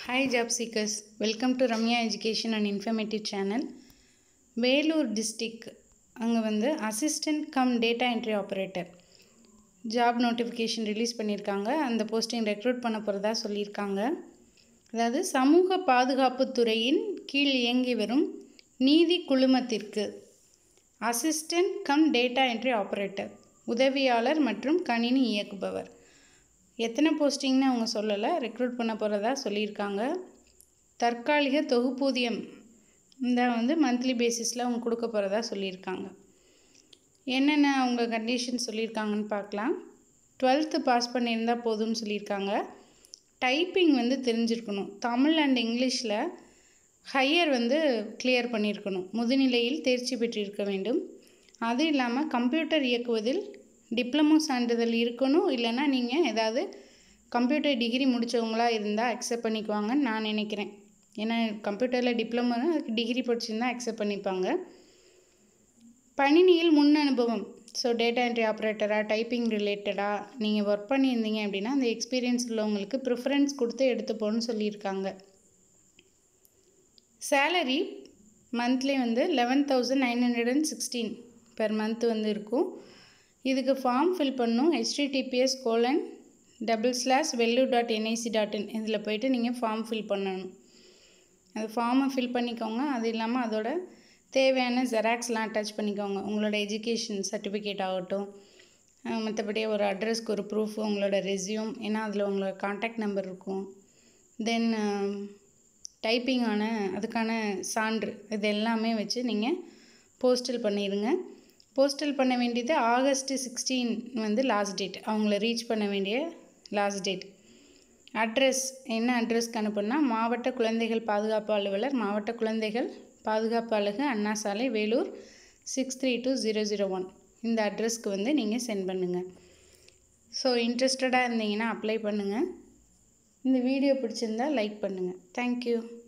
Hi job seekers, welcome to Ramya Education and Informative Channel. Vellore district அங்கே வந்து assistant cum data entry operator job notification release பண்ணியிருக்காங்க அந்த posting recruit பண்ண போகிறதா சொல்லியிருக்காங்க அதாவது சமூக பாதுகாப்புத் துறையின் கீழ் இயங்கி வரும் நீதி குழுமத்திற்கு assistant cum data entry operator உதவியாளர் மற்றும் கணினி இயக்குபவர் எத்தனை போஸ்டிங்னு அவங்க சொல்லலை ரெக்ரூட் பண்ண போகிறதா சொல்லியிருக்காங்க தற்காலிக தொகுப்பூதியம் இந்த வந்து மந்த்லி பேசிஸில் அவங்க கொடுக்க போகிறதா சொல்லியிருக்காங்க என்னென்ன அவங்க கண்டிஷன் சொல்லியிருக்காங்கன்னு பார்க்கலாம் டுவெல்த்து பாஸ் பண்ணியிருந்தால் போதும்னு சொல்லியிருக்காங்க டைப்பிங் வந்து தெரிஞ்சிருக்கணும் தமிழ் அண்ட் இங்கிலீஷில் ஹையர் வந்து கிளியர் பண்ணியிருக்கணும் முதுநிலையில் தேர்ச்சி பெற்றிருக்க வேண்டும் அது இல்லாமல் கம்ப்யூட்டர் இயக்குவதில் டிப்ளமோ சான்றிதழ் இருக்கணும் இல்லைன்னா நீங்கள் ஏதாவது கம்ப்யூட்டர் டிகிரி முடித்தவங்களா இருந்தால் அக்செப்ட் பண்ணிக்குவாங்கன்னு நான் நினைக்கிறேன் ஏன்னா கம்ப்யூட்டரில் டிப்ளமோனா அதுக்கு டிகிரி படிச்சிருந்தா அக்செப்ட் பண்ணிப்பாங்க பணினியில் முன் அனுபவம் ஸோ டேட்டா என்ட்ரி ஆப்ரேட்டராக டைப்பிங் ரிலேட்டடாக நீங்கள் ஒர்க் பண்ணியிருந்தீங்க அப்படின்னா அந்த எக்ஸ்பீரியன்ஸ் உள்ளவங்களுக்கு ப்ரிஃபரன்ஸ் கொடுத்து எடுத்துப்போன்னு சொல்லியிருக்காங்க சேலரி மந்த்லி வந்து eleven thousand nine hundred and sixteen per month வந்து இருக்கும் இதுக்கு ஃபார்ம் ஃபில் பண்ணும் HTTPS colon double slash Vellore dot NIC dot in இதில் போயிட்டு நீங்கள் ஃபார்ம் ஃபில் பண்ணணும் அந்த ஃபார்மை ஃபில் பண்ணிக்கோங்க அது இல்லாமல் அதோட தேவையான ஜெராக்ஸ்லாம் அட்டாச் பண்ணிக்கோங்க உங்களோட எஜுகேஷன் சர்டிஃபிகேட் ஆகட்டும் மற்றபடி ஒரு அட்ரஸ்க்கு ஒரு ப்ரூஃப் உங்களோட ரெஸ்யூம் ஏன்னா அதில் உங்களோட காண்டாக்ட் நம்பர் இருக்கும் தென் டைப்பிங்கான அதுக்கான சான்று இது எல்லாமே வச்சு நீங்கள் போஸ்டல் பண்ணிடுங்க போஸ்டல் பண்ண வேண்டியது ஆகஸ்ட் சிக்ஸ்டீன் வந்து லாஸ்ட் டேட் அவங்கள ரீச் பண்ண வேண்டிய லாஸ்ட் டேட் அட்ரஸ் என்ன அட்ரஸ்க்கு அனுப்புனா மாவட்ட குழந்தைகள் பாதுகாப்பு அலுவலர் மாவட்ட குழந்தைகள் பாதுகாப்பு அலகு அண்ணா சாலை Vellore six three two zero zero one இந்த அட்ரஸ்க்கு வந்து நீங்கள் சென்ட் பண்ணுங்கள் ஸோ இன்ட்ரெஸ்டடாக இருந்தீங்கன்னா அப்ளை பண்ணுங்கள் இந்த வீடியோ பிடிச்சிருந்தா லைக் பண்ணுங்கள் தேங்க்யூ